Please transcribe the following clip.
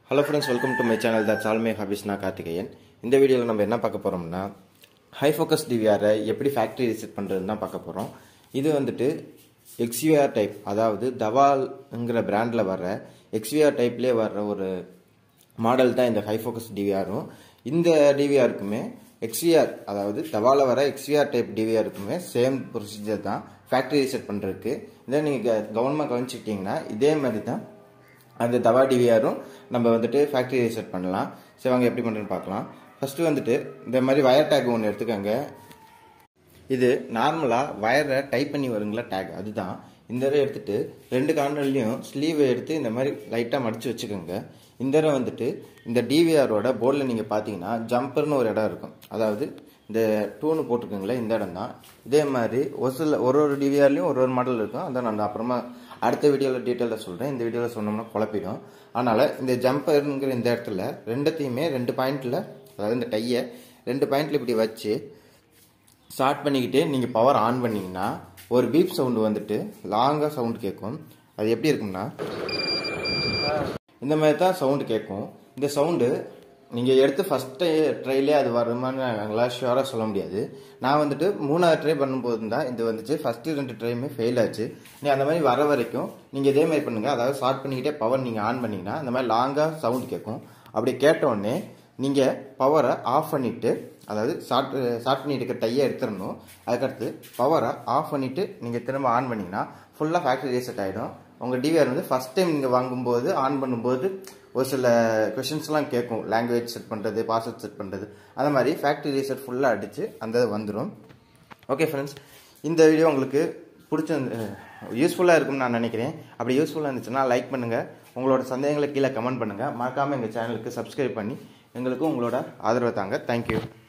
hello friends welcome to my channel that's all my hobbies நான் கார்த்திகேயன் இந்த வீடியோவில் நம்ம என்ன பார்க்க போகிறோம்னா ஹை ஃபோக்கஸ் டிவிஆரை எப்படி ஃபேக்ட்ரி ரீசெட் பண்ணுறதுன்னு தான் பார்க்க போகிறோம் இது வந்துட்டு எக்ஸ்விஆர் டைப் அதாவது தவால்ங்கிற பிராண்டில் வர்ற எக்ஸ்விஆர் டைப்லேயே வர்ற ஒரு மாடல் தான் இந்த ஹை ஃபோக்கஸ் டிவிஆரும் இந்த டிவிஆருக்குமே எக்ஸ்விஆர் அதாவது தவால வர எக்ஸ்விஆர் டைப் டிவிஆருக்குமே சேம் ப்ரொசீஜர் தான் ஃபேக்ட்ரி ரீசெட் பண்ணுறதுக்கு இதை நீங்கள் கவனமாக கவனிச்சிக்கிட்டிங்கன்னா இதே மாதிரி தான் அந்த தவா டிவிஆரும் நம்ம வந்துட்டு ஃபேக்ட்ரி ரீசெட் பண்ணலாம் சரி வாங்க எப்படி பண்ணுறதுன்னு பார்க்கலாம் ஃபஸ்ட்டு வந்துட்டு இந்த மாதிரி வயர் டேக் ஒன்று எடுத்துக்கோங்க இது நார்மலாக வயரை டைப் பண்ணி வருங்களா டேக் அதுதான் இந்த தடவை எடுத்துட்டு ரெண்டு கார்னர்லையும் ஸ்லீவை எடுத்து இந்த மாதிரி லைட்டாக மடித்து வச்சுக்கோங்க இந்த தடவை வந்துட்டு இந்த டிவிஆரோட போர்டில் நீங்கள் பார்த்தீங்கன்னா ஜம்பர்னு ஒரு இடம் இருக்கும் அதாவது இந்த டூனு போட்டிருக்கீங்களே இந்த இடம் தான் இதே மாதிரி ஒரு சில ஒரு ஒரு டிவிஆர்லையும் ஒரு ஒரு மாடல் இருக்கும் அதை நான் அப்புறமா அடுத்த வீடியோவில் டீட்டெயிலாக சொல்கிறேன் இந்த வீடியோவில் சொன்னோம்னா குழப்பிடும் அதனால் இந்த ஜம்பருங்கிற இந்த இடத்துல ரெண்டுத்தையுமே ரெண்டு பாயிண்டில் அதாவது இந்த டையை ரெண்டு பாயிண்டில் இப்படி வச்சு ஸ்டார்ட் பண்ணிக்கிட்டு நீங்கள் பவர் ஆன் பண்ணிங்கன்னா ஒரு பீப் சவுண்டு வந்துட்டு லாங்காக சவுண்டு கேட்கும் அது எப்படி இருக்கும்னா இந்த மாதிரி தான் சவுண்டு கேட்கும் இந்த சவுண்டு நீங்கள் எடுத்து ஃபஸ்ட்டு ட்ரைலே அது வருமானு எங்களால் ஷுவராக சொல்ல முடியாது நான் வந்துட்டு மூணாவது ட்ரை பண்ணும்போது தான் இது வந்துச்சு ஃபஸ்ட்டு ரெண்டு ட்ரையுமே ஃபெயில் ஆச்சு நீ அந்த மாதிரி வர வரைக்கும் நீங்கள் இதே மாதிரி பண்ணுங்கள் அதாவது ஸ்டார்ட் பண்ணிக்கிட்டே பவர் நீங்கள் ஆன் பண்ணிங்கன்னா இந்த மாதிரி லாங்காக சவுண்டு கேட்கும் அப்படி கேட்டோடனே நீங்கள் பவரை ஆஃப் பண்ணிவிட்டு அதாவது ஸ்டார்ட் ஸ்டார்ட் பண்ணிட்டு இருக்க டையை எடுத்துடணும் அதுக்கடுத்து பவரை ஆஃப் பண்ணிவிட்டு நீங்கள் திரும்ப ஆன் பண்ணிங்கன்னா ஃபுல்லாக ஃபேக்ட்ரி ரீசெட் ஆகிடும் உங்கள் டிவிஆர் வந்து ஃபஸ்ட் டைம் நீங்கள் வாங்கும்போது ஆன் பண்ணும்போது ஒரு சில கொஷின்ஸ்லாம் கேட்கும் லாங்குவேஜ் செட் பண்ணுறது பாஸ்வேர்ட் செட் பண்ணுறது அந்த மாதிரி ஃபேக்ட்ரி ரீசெட் ஃபுல்லாக அடித்து அந்த இது வந்துடும் ஓகே ஃப்ரெண்ட்ஸ் இந்த வீடியோ உங்களுக்கு பிடிச்ச யூஸ்ஃபுல்லாக இருக்கும்னு நான் நினைக்கிறேன் அப்படி யூஸ்ஃபுல்லாக இருந்துச்சுன்னா லைக் பண்ணுங்கள் உங்களோட சந்தேகங்களை கீழே கமெண்ட் பண்ணுங்கள் மறக்காமல் எங்கள் சேனலுக்கு சப்ஸ்கிரைப் பண்ணி எங்களுக்கும் உங்களோட ஆதரவை தாங்க தேங்க்யூ